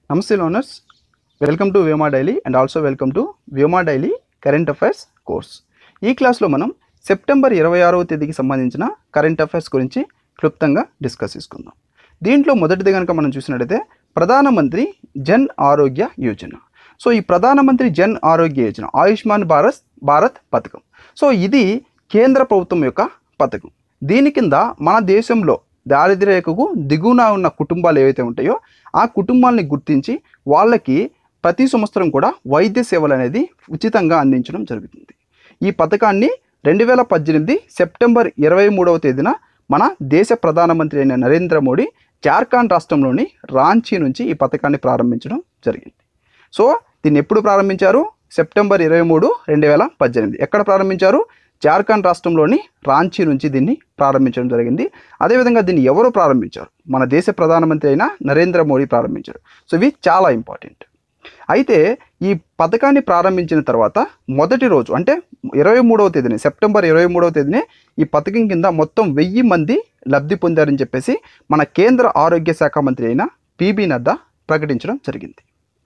నమస్తే learners welcome to Vyoma daily and also welcome to Vyoma daily current affairs course ఈ క్లాస్లో మనం సెప్టెంబర్ ఇరవై ఆరవ తేదీకి సంబంధించిన కరెంట్ అఫైర్స్ గురించి క్లుప్తంగా డిస్కస్ చేసుకుందాం దీంట్లో మొదటిది కనుక మనం చూసినట్టయితే ప్రధానమంత్రి జన్ ఆరోగ్య యోజన సో ఈ ప్రధానమంత్రి జన్ ఆరోగ్య యోజన ఆయుష్మాన్ భారత్ భారత్ పథకం సో ఇది కేంద్ర ప్రభుత్వం యొక్క పథకం దీని కింద మన దేశంలో దారిద్ర్య రేఖకు దిగువన ఉన్న కుటుంబాలు ఏవైతే ఉంటాయో ఆ కుటుంబాలని గుర్తించి వాళ్ళకి ప్రతి సంవత్సరం కూడా వైద్య సేవలు అనేది ఉచితంగా అందించడం జరుగుతుంది ఈ పథకాన్ని రెండు వేల పద్దెనిమిది సెప్టెంబర్ ఇరవై మూడవ తేదీన మన దేశ ప్రధానమంత్రి అయిన నరేంద్ర మోడీ జార్ఖండ్ రాష్ట్రంలోని రాంచీ నుంచి ఈ పథకాన్ని ప్రారంభించడం జరిగింది సో దీన్ని ఎప్పుడు ప్రారంభించారు సెప్టెంబర్ ఇరవై మూడు రెండు వేల పద్దెనిమిది ఎక్కడ ప్రారంభించారు జార్ఖండ్ రాష్ట్రంలోని రాంచీ నుంచి దీన్ని ప్రారంభించడం జరిగింది అదేవిధంగా దీన్ని ఎవరు ప్రారంభించారు మన దేశ ప్రధానమంత్రి అయిన నరేంద్ర మోడీ ప్రారంభించారు సో ఇవి చాలా ఇంపార్టెంట్ అయితే ఈ పథకాన్ని ప్రారంభించిన తర్వాత మొదటి రోజు అంటే ఇరవై మూడవ తేదీని సెప్టెంబర్ ఇరవై మూడవ తేదీని ఈ పథకం కింద మొత్తం వెయ్యి మంది లబ్ధి పొందారని చెప్పేసి మన కేంద్ర ఆరోగ్య శాఖ మంత్రి అయిన పిబి నడ్డా ప్రకటించడం జరిగింది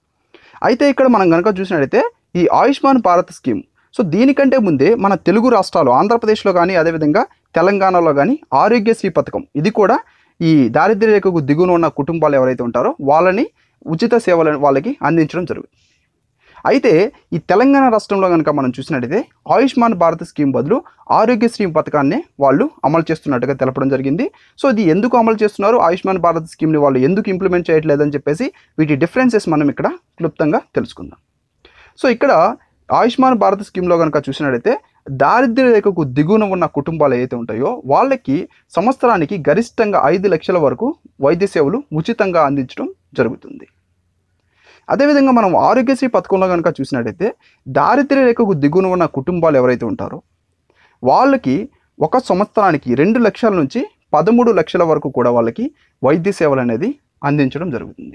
అయితే ఇక్కడ మనం కనుక చూసినట్టయితే ఈ ఆయుష్మాన్ భారత్ స్కీమ్ సో దీనికంటే ముందే మన తెలుగు రాష్ట్రాలు ఆంధ్రప్రదేశ్లో కానీ అదేవిధంగా తెలంగాణలో కానీ ఆరోగ్యశ్రీ పథకం ఇది కూడా ఈ దారిద్ర్య రేఖకు దిగువన ఉన్న కుటుంబాలు ఎవరైతే ఉంటారో వాళ్ళని ఉచిత సేవలను వాళ్ళకి అందించడం జరుగుతుంది అయితే ఈ తెలంగాణ రాష్ట్రంలో కనుక మనం చూసినట్టయితే ఆయుష్మాన్ భారత్ స్కీమ్ బదులు ఆరోగ్యశ్రీ పథకాన్ని వాళ్ళు అమలు చేస్తున్నట్టుగా తెలపడం జరిగింది సో ఇది ఎందుకు అమలు చేస్తున్నారు ఆయుష్మాన్ భారత్ స్కీమ్ని వాళ్ళు ఎందుకు ఇంప్లిమెంట్ చేయట్లేదని చెప్పేసి వీటి డిఫరెన్సెస్ మనం ఇక్కడ క్లుప్తంగా తెలుసుకుందాం సో ఇక్కడ ఆయుష్మాన్ భారత్ స్కీమ్లో కనుక చూసినట్టయితే దారిద్ర్య రేఖకు దిగువన ఉన్న కుటుంబాలు ఏవైతే ఉంటాయో వాళ్ళకి సంవత్సరానికి గరిష్టంగా ఐదు లక్షల వరకు వైద్య సేవలు ఉచితంగా అందించడం జరుగుతుంది అదేవిధంగా మనం ఆరోగ్యశ్రీ పథకంలో కనుక చూసినట్టయితే దారిద్ర్య రేఖకు దిగువన ఉన్న కుటుంబాలు ఎవరైతే ఉంటారో వాళ్ళకి ఒక సంవత్సరానికి రెండు లక్షల నుంచి పదమూడు లక్షల వరకు కూడా వాళ్ళకి వైద్య సేవలు అనేది అందించడం జరుగుతుంది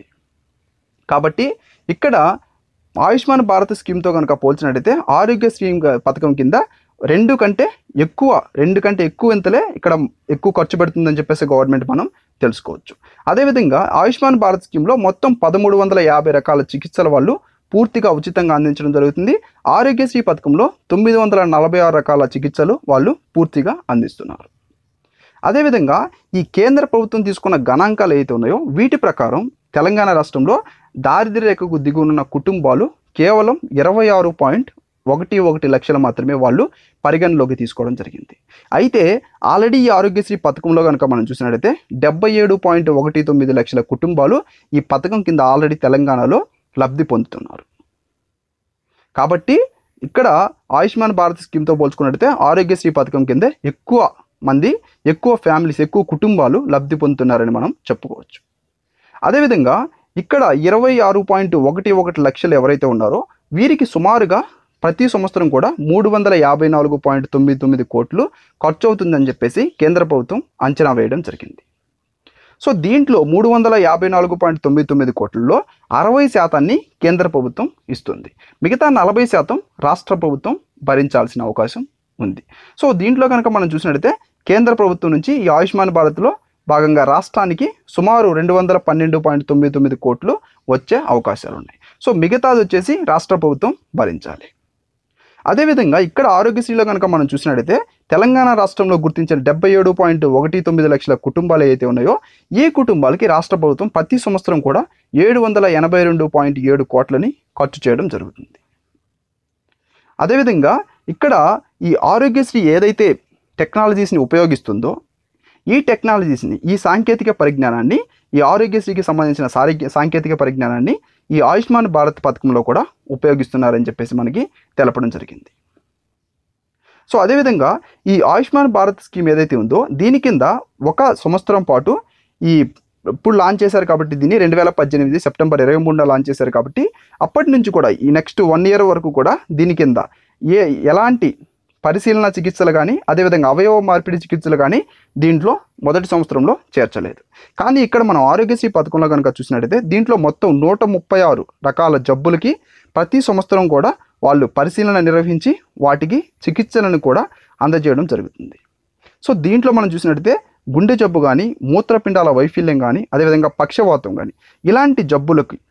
కాబట్టి ఇక్కడ ఆయుష్మాన్ భారత్ స్కీమ్తో కనుక పోల్చినట్టయితే ఆరోగ్య స్కీమ్ గ- పథకం కింద రెండు కంటే ఎక్కువ రెండు కంటే ఎక్కువ ఎంతలే ఇక్కడ ఎక్కువ ఖర్చు పెడుతుందని చెప్పేసి గవర్నమెంట్ మనం తెలుసుకోవచ్చు అదేవిధంగా ఆయుష్మాన్ భారత్ స్కీమ్లో మొత్తం పదమూడు వందల యాభై రకాల చికిత్సల వాళ్ళు పూర్తిగా ఉచితంగా అందించడం జరుగుతుంది ఆరోగ్యశ్రీ పథకంలో తొమ్మిది వందల నలభై ఆరు రకాల చికిత్సలు వాళ్ళు పూర్తిగా అందిస్తున్నారు అదేవిధంగా ఈ కేంద్ర ప్రభుత్వం తీసుకున్న గణాంకాలు ఏవైతే ఉన్నాయో వీటి ప్రకారం తెలంగాణ రాష్ట్రంలో దారిద్ర్య రేఖకు దిగువనున్న కుటుంబాలు కేవలం ఇరవై ఆరు పాయింట్ ఒకటి ఒకటి లక్షలు మాత్రమే వాళ్ళు పరిగణలోకి తీసుకోవడం జరిగింది అయితే ఆల్రెడీ ఈ ఆరోగ్యశ్రీ పథకంలో కనుక మనం చూసినట్టయితే డెబ్బై ఏడు పాయింట్ ఒకటి తొమ్మిది లక్షల కుటుంబాలు ఈ పథకం కింద ఆల్రెడీ తెలంగాణలో లబ్ధి పొందుతున్నారు కాబట్టి ఇక్కడ ఆయుష్మాన్ భారత్ స్కీమ్తో పోల్చుకున్నట్టయితే ఆరోగ్యశ్రీ పథకం కింద ఎక్కువ మంది ఎక్కువ ఫ్యామిలీస్ ఎక్కువ కుటుంబాలు లబ్ధి పొందుతున్నారని మనం చెప్పుకోవచ్చు అదేవిధంగా ఇక్కడ ఇరవై ఆరు పాయింట్ ఒకటి ఒకటి లక్షలు ఎవరైతే ఉన్నారో వీరికి సుమారుగా ప్రతి సంవత్సరం కూడా మూడు వందల యాభై నాలుగు పాయింట్ తొమ్మిది తొమ్మిది కోట్లు ఖర్చు అవుతుందని చెప్పేసి కేంద్ర ప్రభుత్వం అంచనా వేయడం జరిగింది సో దీంట్లో మూడు వందల యాభై నాలుగు పాయింట్ తొమ్మిది తొమ్మిది కోట్లలో అరవై శాతాన్ని కేంద్ర ప్రభుత్వం ఇస్తుంది మిగతా నలభై శాతం రాష్ట్ర ప్రభుత్వం భరించాల్సిన అవకాశం ఉంది సో దీంట్లో కనుక మనం చూసినట్టయితే కేంద్ర ప్రభుత్వం నుంచి ఈ ఆయుష్మాన్ భారత్లో భాగంగా రాష్ట్రానికి సుమారు రెండు వందల పన్నెండు పాయింట్ తొమ్మిది తొమ్మిది కోట్లు వచ్చే అవకాశాలు ఉన్నాయి సో మిగతాది వచ్చేసి రాష్ట్ర ప్రభుత్వం భరించాలి అదేవిధంగా ఇక్కడ ఆరోగ్యశ్రీలో కనుక మనం చూసినట్టయితే తెలంగాణ రాష్ట్రంలో గుర్తించిన డెబ్బై ఏడు పాయింట్ ఒకటి తొమ్మిది లక్షల కుటుంబాలు ఏవైతే ఉన్నాయో ఈ కుటుంబాలకి రాష్ట్ర ప్రభుత్వం ప్రతి సంవత్సరం కూడా ఏడు వందల ఎనభై రెండు పాయింట్ ఏడు కోట్లని ఖర్చు చేయడం జరుగుతుంది అదేవిధంగా ఇక్కడ ఈ ఆరోగ్యశ్రీ ఏదైతే టెక్నాలజీస్ని ఉపయోగిస్తుందో ఈ టెక్నాలజీస్ని ఈ సాంకేతిక పరిజ్ఞానాన్ని ఈ ఆరోగ్యశ్రీకి సంబంధించిన సారిగ్య సాంకేతిక పరిజ్ఞానాన్ని ఈ ఆయుష్మాన్ భారత్ పథకంలో కూడా ఉపయోగిస్తున్నారని చెప్పేసి మనకి తెలపడం జరిగింది సో అదేవిధంగా ఈ ఆయుష్మాన్ భారత్ స్కీమ్ ఏదైతే ఉందో దీని కింద ఒక సంవత్సరం పాటు ఈ ఇప్పుడు లాంచ్ చేశారు కాబట్టి దీన్ని రెండు వేల పద్దెనిమిది సెప్టెంబర్ ఇరవై మూడున లాంచ్ చేశారు కాబట్టి అప్పటి నుంచి కూడా ఈ నెక్స్ట్ వన్ ఇయర్ వరకు కూడా దీని కింద ఏ ఎలాంటి పరిశీలన చికిత్సలు కానీ అదేవిధంగా అవయవ మార్పిడి చికిత్సలు కానీ దీంట్లో మొదటి సంవత్సరంలో చేర్చలేదు కానీ ఇక్కడ మనం ఆరోగ్యశ్రీ పథకంలో కనుక చూసినట్టయితే దీంట్లో మొత్తం నూట ముప్పై ఆరు రకాల జబ్బులకి ప్రతి సంవత్సరం కూడా వాళ్ళు పరిశీలన నిర్వహించి వాటికి చికిత్సలను కూడా అందజేయడం జరుగుతుంది సో దీంట్లో మనం చూసినట్టయితే గుండె జబ్బు కానీ మూత్రపిండాల వైఫల్యం కానీ అదేవిధంగా పక్షవాతం కానీ ఇలాంటి జబ్బులకి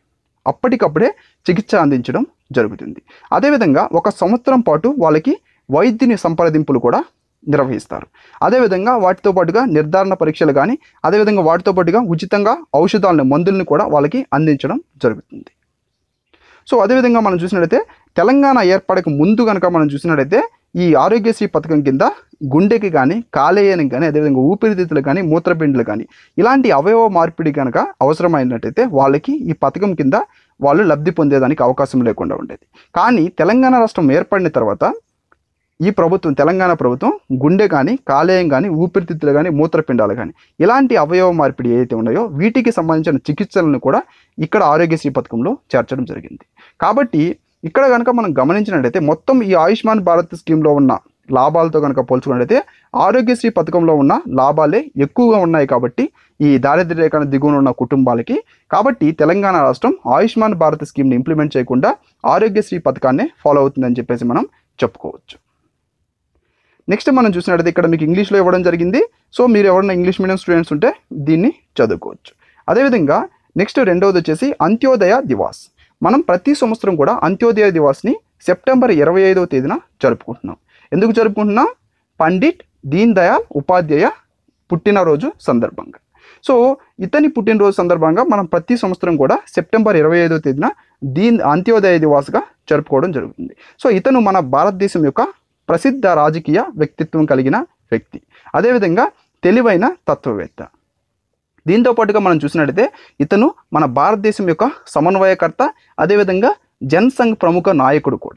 అప్పటికప్పుడే చికిత్స అందించడం జరుగుతుంది అదేవిధంగా ఒక సంవత్సరం పాటు వాళ్ళకి వైద్యుని సంప్రదింపులు కూడా నిర్వహిస్తారు అదేవిధంగా వాటితో పాటుగా నిర్ధారణ పరీక్షలు కానీ అదేవిధంగా వాటితో పాటుగా ఉచితంగా ఔషధాలను మందులను కూడా వాళ్ళకి అందించడం జరుగుతుంది సో అదేవిధంగా మనం చూసినట్లయితే తెలంగాణ ఏర్పడక ముందు కనుక మనం చూసినట్లయితే ఈ ఆరోగ్యశ్రీ పథకం కింద గుండెకి కానీ కాలేయానికి కానీ అదేవిధంగా ఊపిరితిత్తులు కానీ మూత్రపిండులు కానీ ఇలాంటి అవయవ మార్పిడి కనుక అవసరమైనట్టయితే వాళ్ళకి ఈ పథకం కింద వాళ్ళు లబ్ధి పొందేదానికి అవకాశం లేకుండా ఉండేది కానీ తెలంగాణ రాష్ట్రం ఏర్పడిన తర్వాత ఈ ప్రభుత్వం తెలంగాణ ప్రభుత్వం గుండె కానీ కాలేయం కానీ ఊపిరితిత్తులు కానీ మూత్రపిండాలు కానీ ఇలాంటి అవయవ మార్పిడి ఏదైతే ఉన్నాయో వీటికి సంబంధించిన చికిత్సలను కూడా ఇక్కడ ఆరోగ్యశ్రీ పథకంలో చేర్చడం జరిగింది కాబట్టి ఇక్కడ కనుక మనం గమనించినట్లయితే మొత్తం ఈ ఆయుష్మాన్ భారత్ స్కీమ్లో ఉన్న లాభాలతో కనుక పోల్చుకున్నట్లయితే ఆరోగ్యశ్రీ పథకంలో ఉన్న లాభాలే ఎక్కువగా ఉన్నాయి కాబట్టి ఈ దారిద్ర్య రేఖను దిగువన ఉన్న కుటుంబాలకి కాబట్టి తెలంగాణ రాష్ట్రం ఆయుష్మాన్ భారత్ స్కీమ్ని ఇంప్లిమెంట్ చేయకుండా ఆరోగ్యశ్రీ పథకాన్ని ఫాలో అవుతుందని చెప్పేసి మనం చెప్పుకోవచ్చు నెక్స్ట్ మనం చూసినట్లయితే ఇక్కడ మీకు ఇంగ్లీష్లో ఇవ్వడం జరిగింది సో మీరు ఎవరైనా ఇంగ్లీష్ మీడియం స్టూడెంట్స్ ఉంటే దీన్ని చదువుకోవచ్చు అదేవిధంగా నెక్స్ట్ రెండవది వచ్చేసి అంత్యోదయ దివాస్ మనం ప్రతి సంవత్సరం కూడా అంత్యోదయ దివాస్ని సెప్టెంబర్ ఇరవై ఐదవ తేదీన జరుపుకుంటున్నాం ఎందుకు జరుపుకుంటున్నాం పండిట్ దీన్ దయాళ్ ఉపాధ్యాయ పుట్టినరోజు సందర్భంగా సో ఇతని పుట్టినరోజు సందర్భంగా మనం ప్రతి సంవత్సరం కూడా సెప్టెంబర్ ఇరవై ఐదవ తేదీన దీన్ అంత్యోదయ దివాస్గా జరుపుకోవడం జరుగుతుంది సో ఇతను మన భారతదేశం యొక్క ప్రసిద్ధ రాజకీయ వ్యక్తిత్వం కలిగిన వ్యక్తి అదేవిధంగా తెలివైన తత్వవేత్త దీంతో పాటుగా మనం చూసినట్లయితే ఇతను మన భారతదేశం యొక్క సమన్వయకర్త అదేవిధంగా జనసంఘ్ ప్రముఖ నాయకుడు కూడా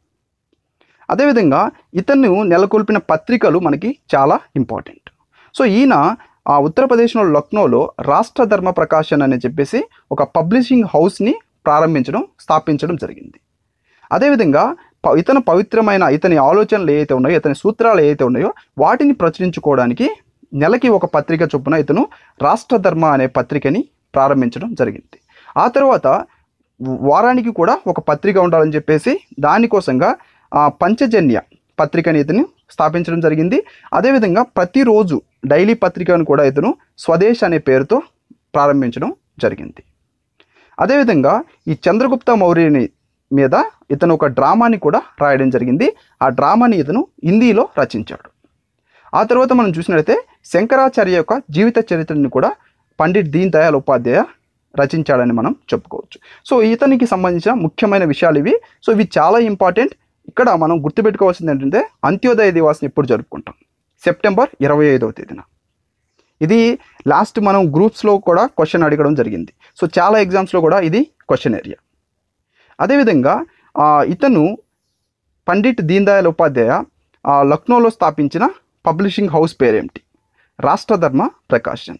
అదేవిధంగా ఇతను నెలకొల్పిన పత్రికలు మనకి చాలా ఇంపార్టెంట్ సో ఈయన ఆ ఉత్తరప్రదేశ్లో లక్నోలో రాష్ట్ర ధర్మ ప్రకాశన్ అని చెప్పేసి ఒక పబ్లిషింగ్ హౌస్ని ప్రారంభించడం స్థాపించడం జరిగింది అదేవిధంగా ప- ఇతను పవిత్రమైన ఇతని ఆలోచనలు ఏవైతే ఉన్నాయో ఇతని సూత్రాలు ఏవైతే ఉన్నాయో వాటిని ప్రచురించుకోవడానికి నెలకి ఒక పత్రిక చొప్పున ఇతను రాష్ట్ర ధర్మ అనే పత్రికని ప్రారంభించడం జరిగింది ఆ తర్వాత వారానికి కూడా ఒక పత్రిక ఉండాలని చెప్పేసి దానికోసంగా ఆ, పంచజన్య పత్రికని ఇతను స్థాపించడం జరిగింది అదేవిధంగా ప్రతిరోజు డైలీ పత్రికను కూడా ఇతను స్వదేశ్ అనే పేరుతో ప్రారంభించడం జరిగింది అదేవిధంగా ఈ చంద్రగుప్త మౌర్యుని మీద ఇతను ఒక డ్రామాని కూడా రాయడం జరిగింది ఆ డ్రామాని ఇతను హిందీలో రచించాడు ఆ తర్వాత మనం చూసినట్లయితే శంకరాచార్య యొక్క జీవిత చరిత్రని కూడా పండిట్ దీన్ దయాళ్ ఉపాధ్యాయ రచించాడని మనం చెప్పుకోవచ్చు సో ఇతనికి సంబంధించిన ముఖ్యమైన విషయాలు ఇవి సో ఇవి చాలా ఇంపార్టెంట్ ఇక్కడ మనం గుర్తుపెట్టుకోవాల్సింది ఏంటంటే అంత్యోదయ దివాస్ని ఎప్పుడు జరుపుకుంటాం సెప్టెంబర్ ఇరవై ఐదవ తేదీన ఇది లాస్ట్ మనం గ్రూప్స్లో కూడా క్వశ్చన్ అడగడం జరిగింది సో చాలా ఎగ్జామ్స్లో కూడా ఇది క్వశ్చన్ ఏరియా అదేవిధంగా ఆ, ఇతను పండిట్ దీన్ దయాళ్ ఉపాధ్యాయ ఆ, లక్నోలో స్థాపించిన పబ్లిషింగ్ హౌస్ పేరేమిటి రాష్ట్రధర్మ ప్రకాశన్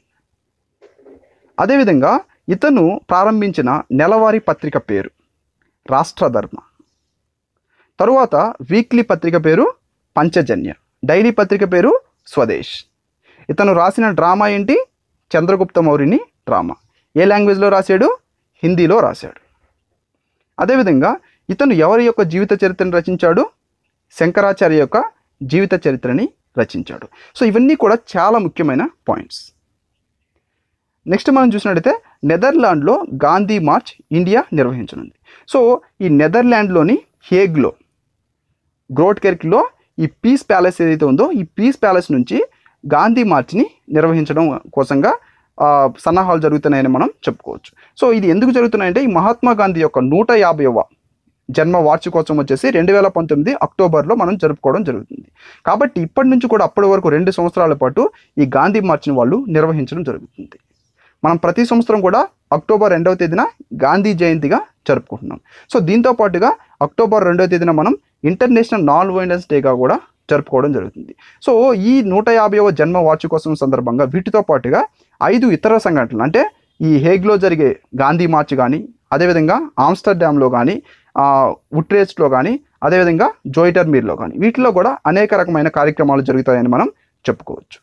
అదేవిధంగా ఇతను ప్రారంభించిన నెలవారీ పత్రిక పేరు రాష్ట్రధర్మ తరువాత వీక్లీ పత్రిక పేరు పంచజన్య డైలీ పత్రిక పేరు స్వదేశ్ ఇతను రాసిన డ్రామా ఏంటి చంద్రగుప్త మౌర్యుని డ్రామా ఏ లాంగ్వేజ్లో రాశాడు హిందీలో రాశాడు అదేవిధంగా ఇతను ఎవరి యొక్క జీవిత చరిత్రను రచించాడు శంకరాచార్య యొక్క జీవిత చరిత్రని రచించాడు సో ఇవన్నీ కూడా చాలా ముఖ్యమైన పాయింట్స్ నెక్స్ట్ మనం చూసినట్టయితే నెదర్లాండ్లో గాంధీ మార్చ్ ఇండియా నిర్వహించనుంది సో ఈ నెదర్లాండ్లోని హేగ్లో గ్రోట్కెర్క్లో ఈ పీస్ ప్యాలెస్ ఏదైతే ఉందో ఈ పీస్ ప్యాలెస్ నుంచి గాంధీ మార్చ్ని నిర్వహించడం కోసంగా ఆ, సన్నాహాలు జరుగుతున్నాయని మనం చెప్పుకోవచ్చు సో ఇది ఎందుకు జరుగుతున్నాయంటే ఈ మహాత్మా గాంధీ యొక్క నూట యాభైవ జన్మ వార్షికోత్సవం వచ్చేసి రెండు వేల పంతొమ్మిది అక్టోబర్లో మనం జరుపుకోవడం జరుగుతుంది కాబట్టి ఇప్పటి నుంచి కూడా అప్పటి వరకు రెండు సంవత్సరాల పాటు ఈ గాంధీ మార్చ్ని వాళ్ళు నిర్వహించడం జరుగుతుంది మనం ప్రతి సంవత్సరం కూడా అక్టోబర్ రెండవ తేదీన గాంధీ జయంతిగా జరుపుకుంటున్నాం సో దీంతో పాటుగా అక్టోబర్ రెండవ తేదీన మనం ఇంటర్నేషనల్ నాన్ వైలెన్స్ డేగా కూడా జరుపుకోవడం జరుగుతుంది సో ఈ నూట యాభైవ జన్మ వార్షికోత్సవం సందర్భంగా వీటితో పాటుగా ఐదు ఇతర సంఘటనలు అంటే ఈ హేగ్లో జరిగే గాంధీ మార్చ్ కానీ అదేవిధంగా ఆమ్స్టర్డామ్లో కానీ ఉట్రేస్ట్లో కానీ అదేవిధంగా జోయిటర్ మీర్లో కానీ వీటిలో కూడా అనేక రకమైన కార్యక్రమాలు జరుగుతాయని మనం చెప్పుకోవచ్చు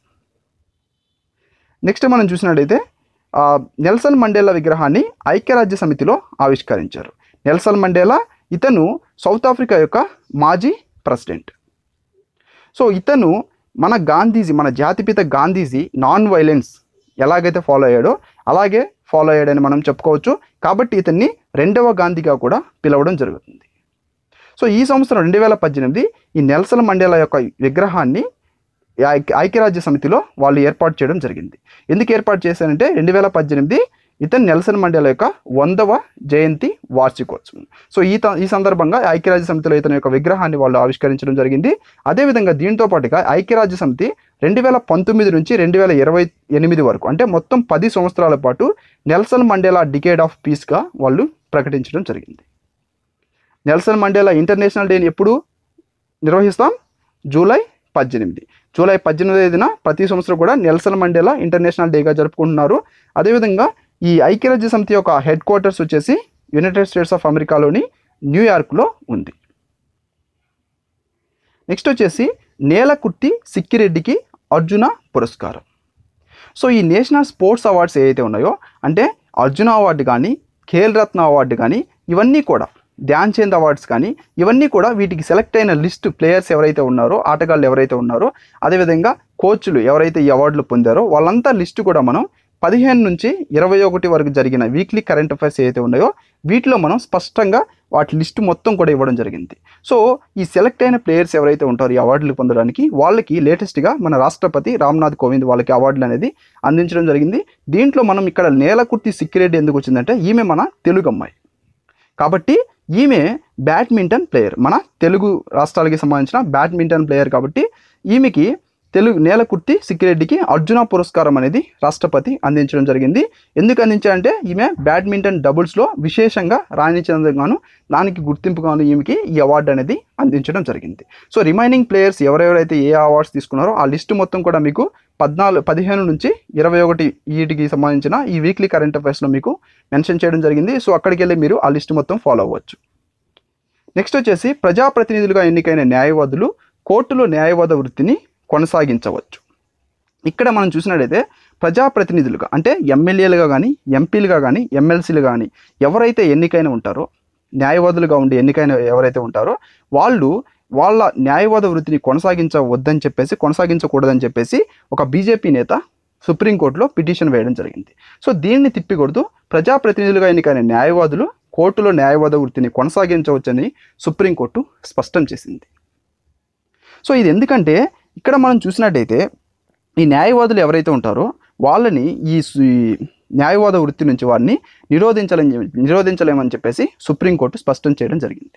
నెక్స్ట్ మనం చూసినట్టయితే ఆ, నెల్సన్ మండేలా విగ్రహాన్ని ఐక్యరాజ్య సమితిలో ఆవిష్కరించారు నెల్సన్ మండేలా ఇతను సౌత్ ఆఫ్రికా యొక్క మాజీ ప్రెసిడెంట్ సో ఇతను మన గాంధీజీ మన జాతిపిత గాంధీజీ నాన్ వైలెన్స్ ఎలాగైతే ఫాలో అయ్యాడో అలాగే ఫాలో అయ్యాడని మనం చెప్పుకోవచ్చు కాబట్టి ఇతన్ని రెండవ గాంధీగా కూడా పిలవడం జరుగుతుంది సో ఈ సంవత్సరం రెండు వేల పద్దెనిమిది ఈ నెల్సన్ మండేలా యొక్క విగ్రహాన్ని ఐ- ఐక్యరాజ్య సమితిలో వాళ్ళు ఏర్పాటు చేయడం జరిగింది ఎందుకు ఏర్పాటు చేశారంటే రెండు వేల పద్దెనిమిది ఇతను నెల్సన్ మండేలా యొక్క వందవ జయంతి వార్షికోత్సవం సో ఈ త- ఈ సందర్భంగా ఐక్యరాజ్య సమితిలో ఇతని యొక్క విగ్రహాన్ని వాళ్ళు ఆవిష్కరించడం జరిగింది అదేవిధంగా దీంతో పాటుగా ఐక్యరాజ్య సమితి రెండు వేల పంతొమ్మిది నుంచి రెండు వేల ఇరవై ఎనిమిది వరకు అంటే మొత్తం పది సంవత్సరాల పాటు నెల్సన్ మండేలా డికేడ్ ఆఫ్ పీస్గా వాళ్ళు ప్రకటించడం జరిగింది నెల్సన్ మండేలా ఇంటర్నేషనల్ డేని ఎప్పుడు నిర్వహిస్తాం జూలై పద్దెనిమిది జూలై పద్దెనిమిది తేదీన ప్రతి సంవత్సరం కూడా నెల్సన్ మండేలా ఇంటర్నేషనల్ డేగా జరుపుకుంటున్నారు అదేవిధంగా ఈ ఐక్యరాజ్య సమితి యొక్క హెడ్ క్వార్టర్స్ వచ్చేసి యునైటెడ్ స్టేట్స్ ఆఫ్ అమెరికాలోని న్యూయార్క్లో ఉంది నెక్స్ట్ వచ్చేసి నేలకుర్తి సిక్కిరెడ్డికి అర్జున పురస్కారం సో ఈ నేషనల్ స్పోర్ట్స్ అవార్డ్స్ ఏవైతే ఉన్నాయో అంటే అర్జున అవార్డు కానీ ఖేల్ రత్న అవార్డు కానీ ఇవన్నీ కూడా ధ్యాన్ చంద్ అవార్డ్స్ కానీ ఇవన్నీ కూడా వీటికి సెలెక్ట్ అయిన లిస్ట్ ప్లేయర్స్ ఎవరైతే ఉన్నారో ఆటగాళ్ళు ఎవరైతే ఉన్నారో అదేవిధంగా కోచ్లు ఎవరైతే ఈ అవార్డులు పొందారో వాళ్ళంతా లిస్టు కూడా మనం పదిహేను నుంచి ఇరవై ఒకటి వరకు జరిగిన వీక్లీ కరెంట్ అఫైర్స్ ఏవైతే ఉన్నాయో వీటిలో మనం స్పష్టంగా వాటి లిస్టు మొత్తం కూడా ఇవ్వడం జరిగింది సో ఈ సెలెక్ట్ అయిన ప్లేయర్స్ ఎవరైతే ఉంటారో ఈ అవార్డులు పొందడానికి వాళ్ళకి లేటెస్ట్గా మన రాష్ట్రపతి రామ్నాథ్ కోవింద్ వాళ్ళకి అవార్డులు అనేది అందించడం జరిగింది దీంట్లో మనం ఇక్కడ నేలకుర్తి సిక్కిరెడ్డి ఎందుకు వచ్చిందంటే ఈమె మన తెలుగు అమ్మాయి కాబట్టి ఈమె బ్యాడ్మింటన్ ప్లేయర్ మన తెలుగు రాష్ట్రాలకి సంబంధించిన బ్యాడ్మింటన్ ప్లేయర్ కాబట్టి ఈమెకి తెలుగు నేలకుర్తి సిక్కిరెడ్డికి అర్జున పురస్కారం అనేది రాష్ట్రపతి అందించడం జరిగింది ఎందుకు అందించారంటే ఈమె బ్యాడ్మింటన్ డబుల్స్లో విశేషంగా రాణించినందుకు గాను దానికి గుర్తింపుగాను ఈమెకి ఈ అవార్డు అనేది అందించడం జరిగింది సో రిమైనింగ్ ప్లేయర్స్ ఎవరెవరైతే ఏ అవార్డ్స్ తీసుకున్నారో ఆ లిస్టు మొత్తం కూడా మీకు పద్నాలుగు పదిహేను నుంచి ఇరవై ఒకటి వీటికి సంబంధించిన ఈ వీక్లీ కరెంట్ అఫైర్స్లో మీకు మెన్షన్ చేయడం జరిగింది సో అక్కడికి వెళ్ళి మీరు ఆ లిస్ట్ మొత్తం ఫాలో అవ్వచ్చు నెక్స్ట్ వచ్చేసి ప్రజాప్రతినిధులుగా ఎన్నికైన న్యాయవాదులు కోర్టులో న్యాయవాద వృత్తిని కొనసాగించవచ్చు ఇక్కడ మనం చూసినట్టయితే ప్రజాప్రతినిధులుగా అంటే ఎమ్మెల్యేలుగా కానీ ఎంపీలుగా కానీ ఎమ్మెల్సీలు కానీ ఎవరైతే ఎన్నికైన ఉంటారో న్యాయవాదులుగా ఉండి ఎన్నికైన ఎవరైతే ఉంటారో వాళ్ళు వాళ్ళ న్యాయవాద వృత్తిని కొనసాగించవద్దని చెప్పేసి కొనసాగించకూడదని చెప్పేసి ఒక బీజేపీ నేత సుప్రీంకోర్టులో పిటిషన్ వేయడం జరిగింది సో దీన్ని తిప్పికొడుతూ ప్రజాప్రతినిధులుగా ఎన్నికైన న్యాయవాదులు కోర్టులో న్యాయవాద వృత్తిని కొనసాగించవచ్చని సుప్రీంకోర్టు స్పష్టం చేసింది సో ఇది ఎందుకంటే ఇక్కడ మనం చూసినట్టయితే ఈ న్యాయవాదులు ఎవరైతే ఉంటారో వాళ్ళని ఈ సు- ఈ న్యాయవాద వృత్తి నుంచి వారిని నిరోధించాలని నిరోధించలేమని చెప్పేసి సుప్రీంకోర్టు స్పష్టం చేయడం జరిగింది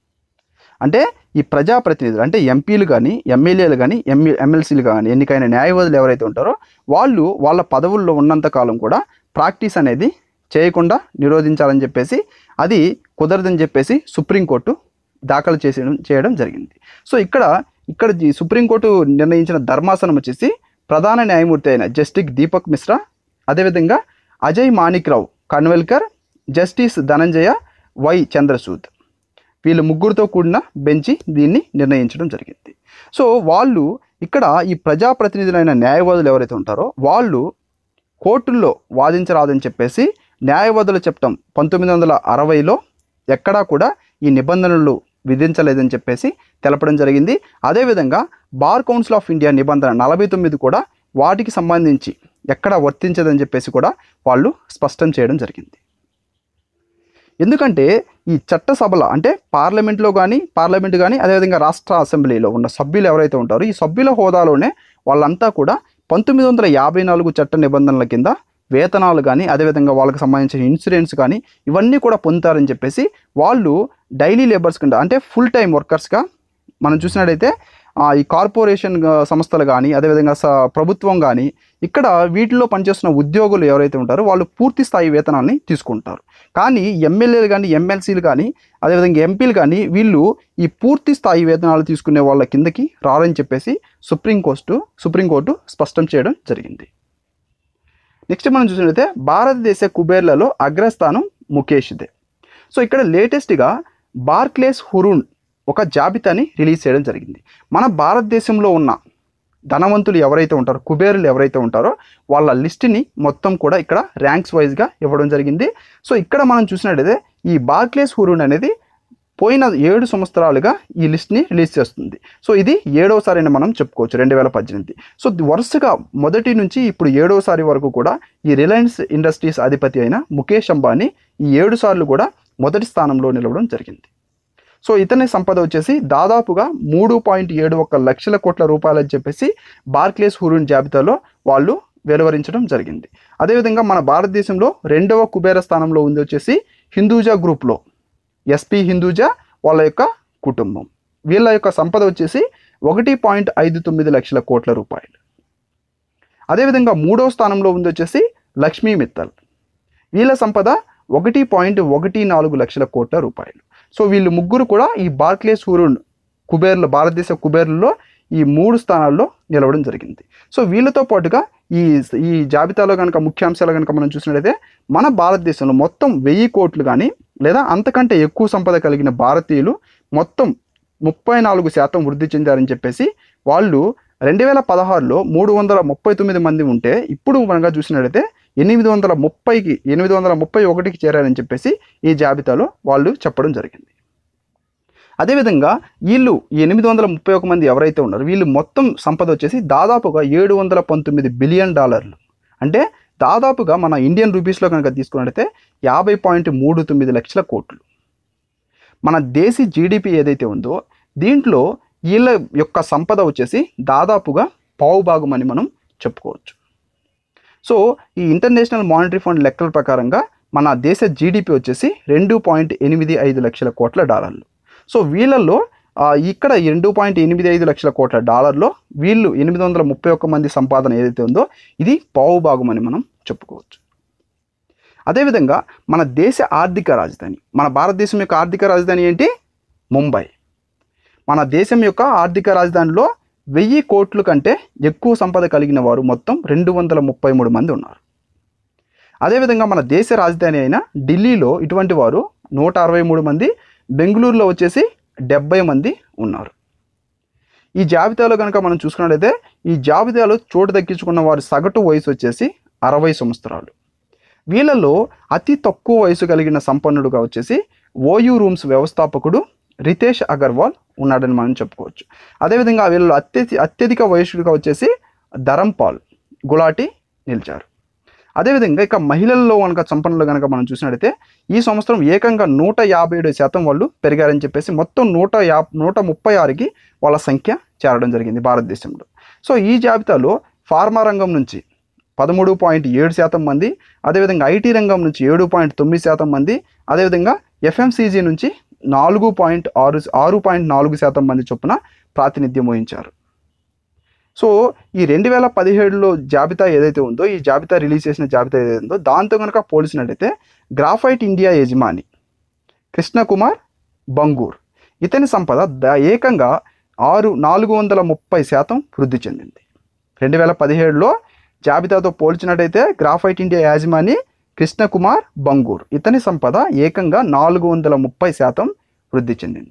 అంటే ఈ ప్రజాప్రతినిధులు అంటే ఎంపీలు కానీ ఎమ్మెల్యేలు కానీ ఎంఎ ఎమ్మెల్సీలు కానీ ఎన్నికైన న్యాయవాదులు ఎవరైతే ఉంటారో వాళ్ళు వాళ్ళ పదవుల్లో ఉన్నంత కాలం కూడా ప్రాక్టీస్ అనేది చేయకుండా నిరోధించాలని చెప్పేసి అది కుదరదని చెప్పేసి సుప్రీంకోర్టు దాఖలు చేసేయడం చేయడం జరిగింది సో ఇక్కడ ఇక్కడ ఈ సుప్రీంకోర్టు నిర్ణయించిన ధర్మాసనం వచ్చేసి ప్రధాన న్యాయమూర్తి అయిన జస్టిస్ దీపక్ మిశ్రా అదేవిధంగా అజయ్ మాణిక్ రావు కన్వెల్కర్ జస్టిస్ ధనంజయ వై చంద్రసూద్ వీళ్ళు ముగ్గురితో కూడిన బెంచి దీన్ని నిర్ణయించడం జరిగింది సో వాళ్ళు ఇక్కడ ఈ ప్రజాప్రతినిధులైన న్యాయవాదులు ఎవరైతే ఉంటారో వాళ్ళు కోర్టుల్లో వాదించరాదని చెప్పేసి న్యాయవాదుల చట్టం పంతొమ్మిది వందల అరవైలో ఎక్కడా కూడా ఈ నిబంధనలు విధించలేదని చెప్పేసి తెలపడం జరిగింది అదేవిధంగా బార్ కౌన్సిల్ ఆఫ్ ఇండియా నిబంధన నలభై తొమ్మిది కూడా వాటికి సంబంధించి ఎక్కడ వర్తించదని చెప్పేసి కూడా వాళ్ళు స్పష్టం చేయడం జరిగింది ఎందుకంటే ఈ చట్టసభల అంటే పార్లమెంట్లో కానీ పార్లమెంట్ కానీ అదేవిధంగా రాష్ట్ర అసెంబ్లీలో ఉన్న సభ్యులు ఎవరైతే ఉంటారో ఈ సభ్యుల హోదాలోనే వాళ్ళంతా కూడా పంతొమ్మిది వందల యాభై నాలుగు చట్ట నిబంధనల కింద వేతనాలు కానీ అదేవిధంగా వాళ్ళకి సంబంధించిన ఇన్సూరెన్స్ కానీ ఇవన్నీ కూడా పొందుతారని చెప్పేసి వాళ్ళు డైలీ లేబర్స్ కింద అంటే ఫుల్ టైం వర్కర్స్గా మనం చూసినట్టయితే ఆ, ఈ కార్పొరేషన్ గా- సంస్థలు కానీ అదేవిధంగా స ప్రభుత్వం కానీ ఇక్కడ వీటిలో పనిచేస్తున్న ఉద్యోగులు ఎవరైతే ఉంటారో వాళ్ళు పూర్తి స్థాయి వేతనాన్ని తీసుకుంటారు కానీ ఎమ్మెల్యేలు కానీ ఎమ్మెల్సీలు కానీ అదేవిధంగా ఎంపీలు కానీ వీళ్ళు ఈ పూర్తి స్థాయి వేతనాలు తీసుకునే వాళ్ళ కిందకి రారని చెప్పేసి సుప్రీంకోర్టు సుప్రీంకోర్టు స్పష్టం చేయడం జరిగింది నెక్స్ట్ మనం చూసినట్లయితే భారతదేశ కుబేర్లలో అగ్రస్థానం ముఖేష్దే సో ఇక్కడ లేటెస్ట్గా బార్క్లేస్ హురూన్ ఒక జాబితాని రిలీజ్ చేయడం జరిగింది మన భారతదేశంలో ఉన్న ధనవంతులు ఎవరైతే ఉంటారో కుబేరులు ఎవరైతే ఉంటారో వాళ్ళ లిస్ట్ని మొత్తం కూడా ఇక్కడ ర్యాంక్స్ వైజ్గా ఇవ్వడం జరిగింది సో ఇక్కడ మనం చూసినట్టయితే ఈ బార్క్లేస్ హురూన్ అనేది పోయిన ఏడు సంవత్సరాలుగా ఈ లిస్ట్ని రిలీజ్ చేస్తుంది సో ఇది ఏడవసారి అని మనం చెప్పుకోవచ్చు రెండు వేల పద్దెనిమిది సో వరుసగా మొదటి నుంచి ఇప్పుడు ఏడవసారి వరకు కూడా ఈ రిలయన్స్ ఇండస్ట్రీస్ అధిపతి అయిన ముఖేష్ అంబానీ ఈ ఏడు సార్లు కూడా మొదటి స్థానంలో నిలవడం జరిగింది సో ఇతని సంపద వచ్చేసి దాదాపుగా మూడు పాయింట్ ఏడు ఒక లక్షల కోట్ల రూపాయలు అని చెప్పేసి బార్క్లేస్ హురూన్ జాబితాలో వాళ్ళు వెలువరించడం జరిగింది అదేవిధంగా మన భారతదేశంలో రెండవ కుబేర స్థానంలో ఉంది వచ్చేసి హిందూజా గ్రూప్లో ఎస్పీ హిందూజా వాళ్ళ యొక్క కుటుంబం వీళ్ళ యొక్క సంపద వచ్చేసి ఒకటి పాయింట్ ఐదు తొమ్మిది లక్షల కోట్ల రూపాయలు అదేవిధంగా మూడవ స్థానంలో ఉంది వచ్చేసి లక్ష్మీ మిత్తల్ వీళ్ళ సంపద ఒకటి పాయింట్ ఒకటి నాలుగు లక్షల కోట్ల రూపాయలు సో వీళ్ళు ముగ్గురు కూడా ఈ బార్క్లేస్ హురూన్ కుబేర్లు భారతదేశ కుబేర్లలో ఈ మూడు స్థానాల్లో నిలవడం జరిగింది సో వీళ్ళతో పాటుగా ఈ ఈ జాబితాలో కనుక ముఖ్యాంశాలు కనుక మనం చూసినట్లయితే మన భారతదేశంలో మొత్తం వెయ్యి కోట్లు కానీ లేదా అంతకంటే ఎక్కువ సంపద కలిగిన భారతీయులు మొత్తం ముప్పై నాలుగు శాతం వృద్ధి చెందారని చెప్పేసి వాళ్ళు రెండు వేల పదహారులో మూడు వందల ముప్పై తొమ్మిది మంది ఉంటే ఇప్పుడు మనగా చూసినట్లయితే ఎనిమిది వందల ముప్పైకి ఎనిమిది వందల ముప్పై ఒకటికి చేరారని చెప్పేసి ఈ జాబితాలో వాళ్ళు చెప్పడం జరిగింది అదేవిధంగా వీళ్ళు ఈ ఎనిమిది వందల ముప్పై ఒక మంది ఎవరైతే ఉన్నారో వీళ్ళు మొత్తం సంపద వచ్చేసి దాదాపుగా ఏడు వందల పంతొమ్మిది బిలియన్ డాలర్లు అంటే దాదాపుగా మన ఇండియన్ రూపీస్లో కనుక తీసుకున్నట్టయితే యాభై పాయింట్ మూడు తొమ్మిది లక్షల కోట్లు మన దేశీ జీడిపి ఏదైతే ఉందో దీంట్లో వీళ్ళ యొక్క సంపద వచ్చేసి దాదాపుగా పావు భాగం అని మనం చెప్పుకోవచ్చు సో ఈ ఇంటర్నేషనల్ మానిటరీ ఫండ్ లెక్కల ప్రకారంగా మన దేశ జీడిపి వచ్చేసి రెండు పాయింట్ ఎనిమిది ఐదు లక్షల కోట్ల డాలర్లు సో వీళ్ళల్లో ఆ, ఇక్కడ ఈ రెండు పాయింట్ ఎనిమిది ఐదు లక్షల కోట్ల డాలర్లో వీళ్ళు ఎనిమిది వందల ముప్పై ఒక్క మంది సంపాదన ఏదైతే ఉందో ఇది పావు భాగం అని మనం చెప్పుకోవచ్చు అదేవిధంగా మన దేశ ఆర్థిక రాజధాని మన భారతదేశం యొక్క ఆర్థిక రాజధాని ఏంటి ముంబై మన దేశం యొక్క ఆర్థిక రాజధానిలో వెయ్యి కోట్ల కంటే ఎక్కువ సంపద కలిగిన వారు మొత్తం రెండు వందల ముప్పై మూడు మంది ఉన్నారు అదేవిధంగా మన దేశ రాజధాని అయిన ఢిల్లీలో ఇటువంటి వారు నూట అరవై మూడు మంది బెంగళూరులో వచ్చేసి డెబ్బై మంది ఉన్నారు ఈ జాబితాలో కనుక మనం చూసుకున్నట్లయితే ఈ జాబితాలో చోటు దక్కించుకున్న వారి సగటు వయసు వచ్చేసి అరవై సంవత్సరాలు వీళ్ళలో అతి తక్కువ వయసు కలిగిన సంపన్నుడుగా వచ్చేసి ఓయూ రూమ్స్ వ్యవస్థాపకుడు రితేష్ అగర్వాల్ ఉన్నాడని మనం చెప్పుకోవచ్చు అదేవిధంగా వీళ్ళలో అత్యధి అత్యధిక వయస్సుగా వచ్చేసి ధరంపాల్ గులాటి నిలిచారు అదేవిధంగా ఇక మహిళల్లో కనుక సంపన్నులు కనుక మనం చూసినట్లయితే ఈ సంవత్సరం ఏకంగా నూట యాభై ఏడు శాతం వాళ్ళు పెరిగారని చెప్పేసి మొత్తం నూట యా నూట ముప్పై ఆరుకి వాళ్ళ సంఖ్య చేరడం జరిగింది భారతదేశంలో సో ఈ జాబితాలో ఫార్మా రంగం నుంచి పదమూడు పాయింట్ ఏడు శాతం మంది అదేవిధంగా ఐటీ రంగం నుంచి ఏడు పాయింట్ తొమ్మిది శాతం మంది అదేవిధంగా ఎఫ్ఎంసీజీ నుంచి నాలుగు పాయింట్ ఆరు ఆరు పాయింట్ నాలుగు శాతం మంది చొప్పున ప్రాతినిధ్యం వహించారు సో ఈ రెండు వేల పదిహేడులో జాబితా ఏదైతే ఉందో ఈ జాబితా రిలీజ్ చేసిన జాబితా ఏదైతే ఉందో దాంతో కనుక పోల్చినట్టయితే గ్రాఫైట్ ఇండియా యజమాని కృష్ణకుమార్ బంగూర్ ఇతని సంపద ద- ఏకంగా ఆరు నాలుగు వందల ముప్పై శాతం వృద్ధి చెందింది రెండు వేల పదిహేడులో జాబితాతో పోల్చినట్టయితే గ్రాఫైట్ ఇండియా యాజమాని కృష్ణకుమార్ బంగూర్ ఇతని సంపద ఏకంగా నాలుగు వందల ముప్పై శాతం వృద్ధి చెందింది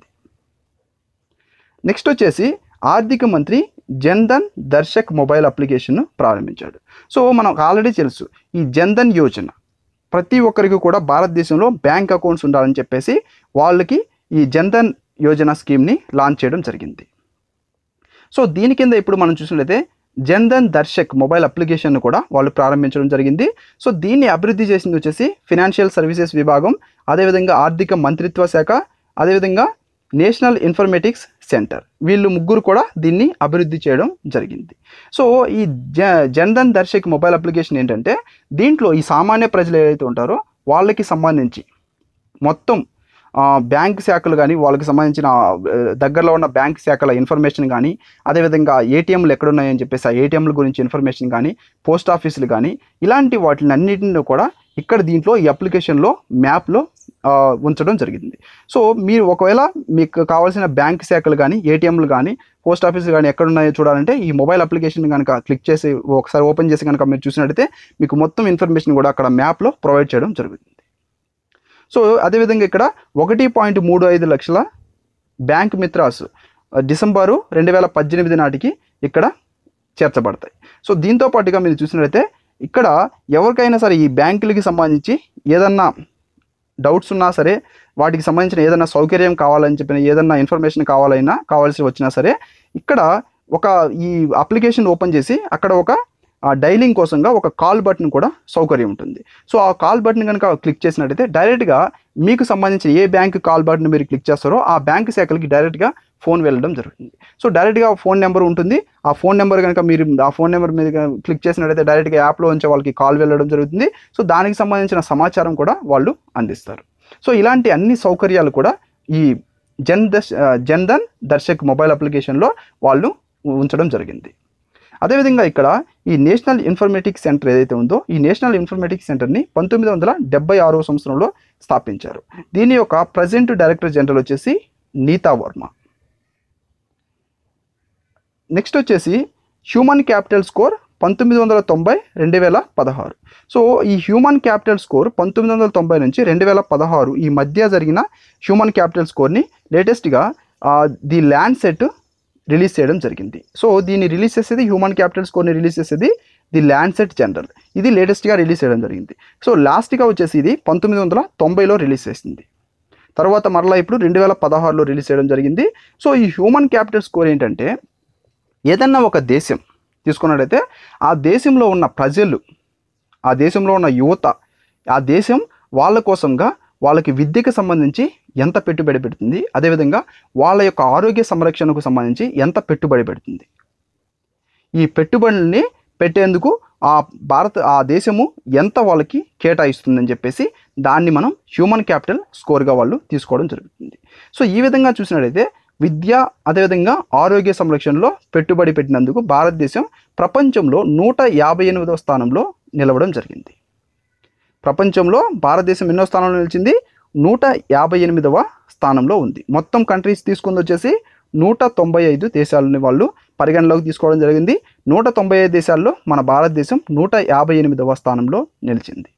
నెక్స్ట్ వచ్చేసి ఆర్థిక మంత్రి జన్ధన్ దర్శక్ మొబైల్ అప్లికేషన్ను ప్రారంభించాడు సో మనకు ఆల్రెడీ తెలుసు ఈ జన్ధన్ యోజన ప్రతి ఒక్కరికి కూడా భారతదేశంలో బ్యాంక్ అకౌంట్స్ ఉండాలని చెప్పేసి వాళ్ళకి ఈ జన్ధన్ యోజన స్కీమ్ని లాంచ్ చేయడం జరిగింది సో దీని కింద ఇప్పుడు మనం చూసినట్లయితే జన్ధన్ దర్శక్ మొబైల్ అప్లికేషన్ను కూడా వాళ్ళు ప్రారంభించడం జరిగింది సో దీన్ని అభివృద్ధి చేసింది వచ్చేసి ఫినాన్షియల్ సర్వీసెస్ విభాగం అదేవిధంగా ఆర్థిక మంత్రిత్వ శాఖ అదేవిధంగా నేషనల్ ఇన్ఫర్మేటిక్స్ సెంటర్ వీళ్ళు ముగ్గురు కూడా దీన్ని అభివృద్ధి చేయడం జరిగింది సో ఈ జ జన్ధన్ దర్శక్ మొబైల్ అప్లికేషన్ ఏంటంటే దీంట్లో ఈ సామాన్య ప్రజలు ఏదైతే ఉంటారో వాళ్ళకి సంబంధించి మొత్తం ఆ, బ్యాంక్ శాఖలు కానీ వాళ్ళకి సంబంధించిన ఆ, దగ్గరలో ఉన్న బ్యాంక్ శాఖల ఇన్ఫర్మేషన్ కానీ అదేవిధంగా ఏటీఎంలు ఎక్కడున్నాయని చెప్పేసి ఆ ఏటీఎంల గురించి ఇన్ఫర్మేషన్ కానీ పోస్ట్ ఆఫీసులు కానీ ఇలాంటి వాటిని అన్నింటిని కూడా ఇక్కడ దీంట్లో ఈ అప్లికేషన్లో మ్యాప్లో ఆ, ఉంచడం జరిగింది సో మీరు ఒకవేళ మీకు కావాల్సిన బ్యాంక్ శాఖలు కానీ ఏటీఎంలు కానీ పోస్ట్ ఆఫీసులు కానీ ఎక్కడున్నాయో చూడాలంటే ఈ మొబైల్ అప్లికేషన్ కనుక క్లిక్ చేసి ఒకసారి ఓపెన్ చేసి కనుక మీరు చూసినట్టయితే మీకు మొత్తం ఇన్ఫర్మేషన్ కూడా అక్కడ మ్యాప్లో ప్రొవైడ్ చేయడం జరుగుతుంది సో అదేవిధంగా ఇక్కడ ఒకటి పాయింట్ మూడు ఐదు లక్షల బ్యాంక్ మిత్రాస్ ఆ, డిసెంబరు రెండు వేల పద్దెనిమిది నాటికి ఇక్కడ చేర్చబడతాయి సో దీంతో పాటుగా మీరు చూసినట్లయితే ఇక్కడ ఎవరికైనా సరే ఈ బ్యాంకులకి సంబంధించి ఏదన్నా డౌట్స్ ఉన్నా సరే వాటికి సంబంధించిన ఏదైనా సౌకర్యం కావాలని చెప్పిన ఏదైనా ఇన్ఫర్మేషన్ కావాలైనా కావాల్సి వచ్చినా సరే ఇక్కడ ఒక ఈ అప్లికేషన్ ఓపెన్ చేసి అక్కడ ఒక ఆ డైలింగ్ కోసంగా ఒక కాల్ బటన్ కూడా సౌకర్యం ఉంటుంది సో ఆ కాల్ బటన్ కనుక క్లిక్ చేసినట్టయితే డైరెక్ట్గా మీకు సంబంధించిన ఏ బ్యాంక్ కాల్ బటన్ మీరు క్లిక్ చేస్తారో ఆ బ్యాంక్ శాఖలకి డైరెక్ట్గా ఫోన్ వెళ్ళడం జరుగుతుంది సో డైరెక్ట్గా ఫోన్ నెంబర్ ఉంటుంది ఆ ఫోన్ నెంబర్ కనుక మీరు ఆ ఫోన్ నెంబర్ మీద క్లిక్ చేసినట్టయితే డైరెక్ట్గా యాప్లో ఉంచే వాళ్ళకి కాల్ వెళ్ళడం జరుగుతుంది సో దానికి సంబంధించిన సమాచారం కూడా వాళ్ళు అందిస్తారు సో ఇలాంటి అన్ని సౌకర్యాలు కూడా ఈ జన్ దర్శ్ జన్ధన్ దర్శక్ మొబైల్ అప్లికేషన్లో వాళ్ళు ఉంచడం జరిగింది అదేవిధంగా ఇక్కడ ఈ నేషనల్ ఇన్ఫర్మేటిక్స్ సెంటర్ ఏదైతే ఉందో ఈ నేషనల్ ఇన్ఫర్మేటిక్స్ సెంటర్ని పంతొమ్మిది వందల డెబ్బై ఆరో సంవత్సరంలో స్థాపించారు దీని యొక్క ప్రజెంట్ డైరెక్టర్ జనరల్ వచ్చేసి నీతా వర్మ నెక్స్ట్ వచ్చేసి హ్యూమన్ క్యాపిటల్ స్కోర్ పంతొమ్మిది వందల తొంభై రెండు వేల పదహారు సో ఈ హ్యూమన్ క్యాపిటల్ స్కోర్ పంతొమ్మిది వందల తొంభై నుంచి రెండు వేల పదహారు ఈ మధ్య జరిగిన హ్యూమన్ క్యాపిటల్ స్కోర్ని లేటెస్ట్గా ది ల్యాండ్ సెట్ రిలీజ్ చేయడం జరిగింది సో దీన్ని రిలీజ్ చేసేది హ్యూమన్ క్యాపిటల్ స్కోర్ని రిలీజ్ చేసేది ది ల్యాండ్ సెట్ జనరల్ ఇది లేటెస్ట్గా రిలీజ్ చేయడం జరిగింది సో లాస్ట్గా వచ్చేసి ఇది పంతొమ్మిది వందల తొంభైలో రిలీజ్ చేసింది తర్వాత మరలా ఇప్పుడు రెండు వేల పదహారులో రిలీజ్ చేయడం జరిగింది సో ఈ హ్యూమన్ క్యాపిటల్ స్కోర్ ఏంటంటే ఏదన్నా ఒక దేశం తీసుకున్నట్టయితే ఆ దేశంలో ఉన్న ప్రజలు ఆ దేశంలో ఉన్న యువత ఆ దేశం వాళ్ళ కోసంగా వాళ్ళకి విద్యకు సంబంధించి ఎంత పెట్టుబడి పెడుతుంది అదేవిధంగా వాళ్ళ యొక్క ఆరోగ్య సంరక్షణకు సంబంధించి ఎంత పెట్టుబడి పెడుతుంది ఈ పెట్టుబడుల్ని పెట్టేందుకు ఆ భారత ఆ దేశము ఎంత వాళ్ళకి కేటాయిస్తుందని చెప్పేసి దాన్ని మనం హ్యూమన్ క్యాపిటల్ స్కోర్గా వాళ్ళు తీసుకోవడం జరుగుతుంది సో ఈ విధంగా చూసినట్లయితే విద్య అదేవిధంగా ఆరోగ్య సంరక్షణలో పెట్టుబడి పెట్టినందుకు భారతదేశం ప్రపంచంలో నూట యాభై ఎనిమిదవ స్థానంలో నిలవడం జరిగింది ప్రపంచంలో భారతదేశం ఎన్నో స్థానంలో నిలిచింది నూట యాభై ఎనిమిదవ స్థానంలో ఉంది మొత్తం కంట్రీస్ తీసుకుంది వచ్చేసి నూట తొంభై ఐదు దేశాలని వాళ్ళు పరిగణలోకి తీసుకోవడం జరిగింది నూట తొంభై ఐదు దేశాల్లో మన భారతదేశం నూట యాభై ఎనిమిదవ స్థానంలో నిలిచింది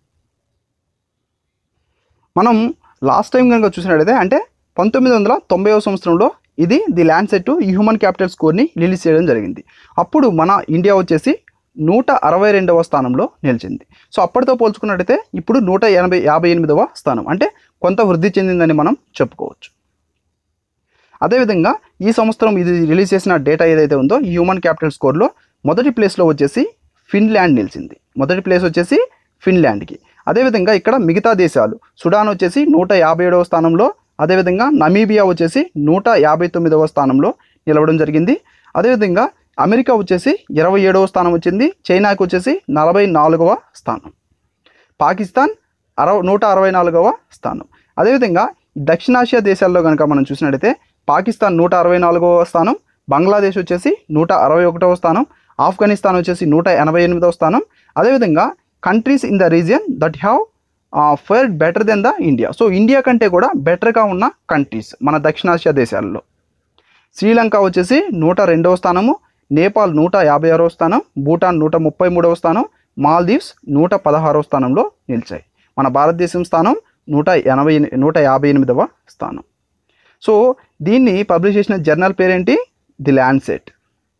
మనం లాస్ట్ టైం కనుక చూసినట్లయితే అంటే పంతొమ్మిది వందల తొంభైవ సంవత్సరంలో ఇది ది ల్యాండ్ సెట్ ఈ హ్యూమన్ క్యాపిటల్ స్కోర్ని రిలీజ్ చేయడం జరిగింది అప్పుడు మన ఇండియా వచ్చేసి నూట అరవై రెండవ స్థానంలో నిలిచింది సో అప్పటితో పోల్చుకున్నట్టయితే ఇప్పుడు నూట ఎనభై యాభై ఎనిమిదవ స్థానం అంటే కొంత వృద్ధి చెందిందని మనం చెప్పుకోవచ్చు అదేవిధంగా ఈ సంవత్సరం ఇది రిలీజ్ చేసిన డేటా ఏదైతే ఉందో ఈ హ్యూమన్ క్యాపిటల్ స్కోర్లో మొదటి ప్లేస్లో వచ్చేసి ఫిన్లాండ్ నిలిచింది మొదటి ప్లేస్ వచ్చేసి ఫిన్లాండ్కి అదేవిధంగా ఇక్కడ మిగతా దేశాలు సుడాన్ వచ్చేసి నూట యాభై ఏడవ స్థానంలో అదేవిధంగా నమీబియా వచ్చేసి నూట యాభై తొమ్మిదవ స్థానంలో నిలవడం జరిగింది అదేవిధంగా అమెరికా వచ్చేసి ఇరవై ఏడవ స్థానం వచ్చింది చైనాకి వచ్చేసి నలభై నాలుగవ స్థానం పాకిస్తాన్ అరవ నూట అరవై నాలుగవ స్థానం అదేవిధంగా దక్షిణాసియా దేశాల్లో కనుక మనం చూసినట్టయితే పాకిస్తాన్ నూట అరవై నాలుగవ స్థానం బంగ్లాదేశ్ వచ్చేసి నూట అరవై ఒకటవ స్థానం ఆఫ్ఘనిస్తాన్ వచ్చేసి నూట ఎనభై ఎనిమిదవ స్థానం అదేవిధంగా countries in the region that have fared better than the India so India కంటే కూడా బెటర్గా ఉన్న కంట్రీస్ మన దక్షిణాసియా దేశాల్లో శ్రీలంక వచ్చేసి నూట రెండవ స్థానము నేపాల్ నూట యాభై ఆరవ స్థానం భూటాన్ నూట ముప్పై మూడవ స్థానం మాల్దీవ్స్ నూట పదహారవ స్థానంలో నిలిచాయి మన భారతదేశం స్థానం నూట ఎనభై ఎని- నూట యాభై ఎనిమిదవ స్థానం సో దీన్ని పబ్లిష్ చేసిన జర్నల్ పేరేంటి ది ల్యాండ్సెట్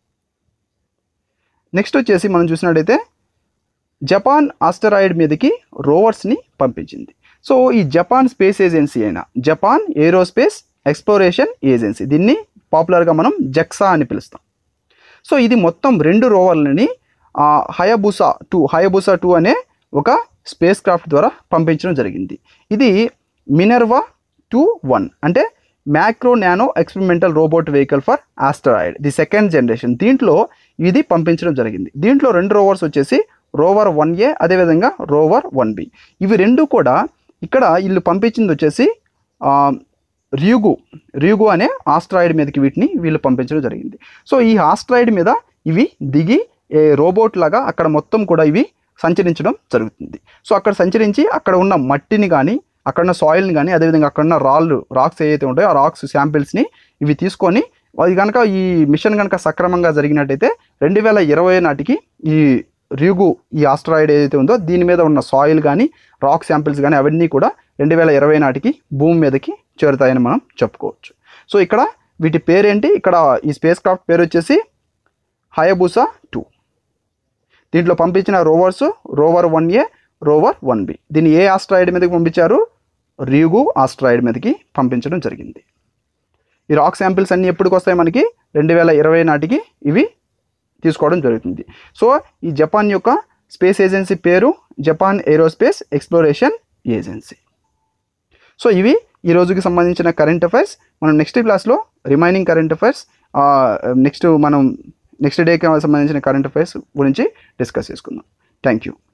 నెక్స్ట్ వచ్చేసి మనం చూసినట్టయితే జపాన్ ఆస్టరాయిడ్ మీదకి రోవర్స్ని పంపించింది సో ఈ జపాన్ స్పేస్ ఏజెన్సీ అయిన జపాన్ ఏరోస్పేస్ ఎక్స్ప్లోరేషన్ ఏజెన్సీ దీన్ని పాపులర్గా మనం జక్సా అని పిలుస్తాం సో ఇది మొత్తం రెండు రోవర్లని హయబుసా టూ హయబుసా టూ అనే ఒక స్పేస్ క్రాఫ్ట్ ద్వారా పంపించడం జరిగింది ఇది మినర్వా టూ వన్ అంటే macro nano experimental robot vehicle for asteroid the second generation దీంట్లో ఇది పంపించడం జరిగింది దీంట్లో రెండు రోవర్స్ వచ్చేసి రోవర్ వన్ ఏ అదేవిధంగా రోవర్ వన్ బి ఇవి రెండు కూడా ఇక్కడ వీళ్ళు పంపించింది వచ్చేసి ఆ, ర్యూగు ర్యూగు అనే ఆస్ట్రాయిడ్ మీదకి వీటిని వీళ్ళు పంపించడం జరిగింది సో ఈ ఆస్ట్రాయిడ్ మీద ఇవి దిగి ఏ రోబోట్ లాగా అక్కడ మొత్తం కూడా ఇవి సంచరించడం జరుగుతుంది సో అక్కడ సంచరించి అక్కడ ఉన్న మట్టిని కానీ అక్కడ ఉన్న సాయిల్ని కానీ అదేవిధంగా అక్కడ ఉన్న రాళ్ళు రాక్స్ ఏవైతే ఉంటాయో ఆ రాక్స్ శాంపిల్స్ని ఇవి తీసుకొని అది కనుక ఈ మిషన్ కనుక సక్రమంగా జరిగినట్టయితే రెండు వేల ఇరవై నాటికి ఈ ర్యూగు ఈ ఆస్ట్రాయిడ్ ఏదైతే ఉందో దీని మీద ఉన్న సాయిల్ కానీ రాక్ శాంపిల్స్ కానీ అవన్నీ కూడా రెండు వేల ఇరవై నాటికి భూమి మీదకి చేరుతాయని మనం చెప్పుకోవచ్చు సో ఇక్కడ వీటి పేరేంటి ఇక్కడ ఈ స్పేస్ క్రాఫ్ట్ పేరు వచ్చేసి హయబుసా టూ దీంట్లో పంపించిన rovers rover one A rover one B దీన్ని ఏ ఆస్ట్రాయిడ్ మీదకి పంపించారు రియుగు ఆస్ట్రాయిడ్ మీదకి పంపించడం జరిగింది ఈ రాక్ శాంపిల్స్ అన్నీ ఎప్పటికి వస్తాయి మనకి రెండు వేల ఇరవై నాటికి ఇవి తీసుకోవడం జరుగుతుంది సో ఈ జపాన్ యొక్క స్పేస్ ఏజెన్సీ పేరు Japan aerospace exploration agency so ఇవి ఈ రోజుకి సంబంధించిన కరెంట్ అఫైర్స్ మనం నెక్స్ట్ క్లాస్లో రిమైనింగ్ కరెంట్ అఫైర్స్ నెక్స్ట్ మనం నెక్స్ట్ డేకి సంబంధించిన కరెంట్ అఫైర్స్ గురించి డిస్కస్ చేసుకుందాం థ్యాంక్ యూ